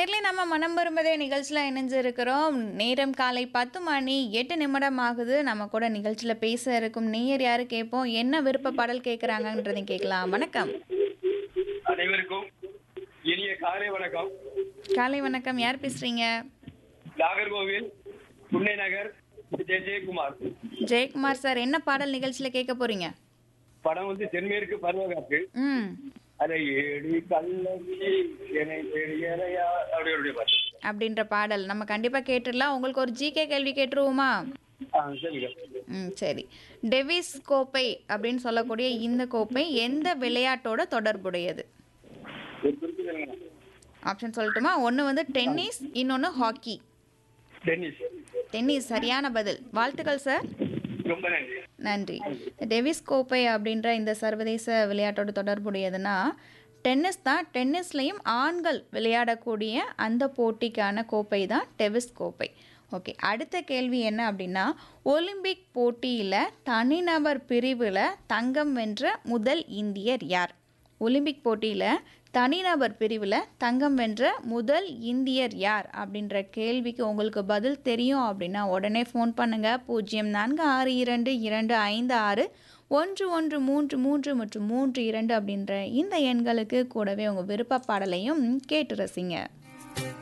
நேர்ல நம்ம மனம் விரும்பதே நிகழ்ச்சியில் இணைஞ்சிருக்கிறோம் நேரம் காலை பத்து மணி எட்டு நிமிடம் ஆகுது நம்ம கூட நிகழ்ச்சியில் பேச இருக்கும் நேயர் யாரு கேட்போம் என்ன விருப்ப பாடல் கேட்குறாங்கன்றதையும் கேட்கலாம் வணக்கம் அனைவருக்கும் இனிய காலை வணக்கம் காலை வணக்கம் யார் பேசுறீங்க நாகர்கோவில் புன்னை நகர் ஜெய ஜெயக்குமார் ஜெயக்குமார் சார் என்ன பாடல் நிகழ்ச்சியில் கேட்க போறீங்க படம் வந்து தென்மேற்கு பருவகாற்று ம் அதை ஏடி கல்லி என்னை தெரியலையா அப்படியே பாட்டு அப்படின்ற பாடல் நம்ம கண்டிப்பாக கேட்டுடலாம் உங்களுக்கு ஒரு ஜிகே கேள்வி கேட்டுருவோமா ஆ சரிங்க ம் சரி டெவிஸ் கோப்பை அப்படின்னு சொல்லக்கூடிய இந்த கோப்பை எந்த விளையாட்டோட தொடர்புடையது ஒரு குறிப்பு சொல்லுங்க ஆப்ஷன் சொல்லட்டுமா ஒன்று வந்து டென்னிஸ் இன்னொன்று ஹாக்கி டென்னிஸ் டென்னிஸ் சரியான பதில் வாழ்த்துக்கள் சார் ரொம்ப நன்றி நன்றி டெவிஸ் கோப்பை அப்படின்ற இந்த சர்வதேச விளையாட்டோட தொடர்புடையதுன்னா டென்னிஸ் தான் டென்னிஸ்லையும் ஆண்கள் விளையாடக்கூடிய அந்த போட்டிக்கான கோப்பை தான் டெவிஸ் கோப்பை ஓகே அடுத்த கேள்வி என்ன அப்படின்னா ஒலிம்பிக் போட்டியில் தனிநபர் பிரிவில் தங்கம் வென்ற முதல் இந்தியர் யார் ஒலிம்பிக் போட்டியில் தனிநபர் பிரிவில் தங்கம் வென்ற முதல் இந்தியர் யார் அப்படின்ற கேள்விக்கு உங்களுக்கு பதில் தெரியும் அப்படின்னா உடனே ஃபோன் பண்ணுங்கள் பூஜ்ஜியம் நான்கு ஆறு இரண்டு இரண்டு ஐந்து ஆறு ஒன்று ஒன்று மூன்று மூன்று மற்றும் மூன்று இரண்டு அப்படின்ற இந்த எண்களுக்கு கூடவே உங்கள் விருப்ப பாடலையும் கேட்டு ரசிங்க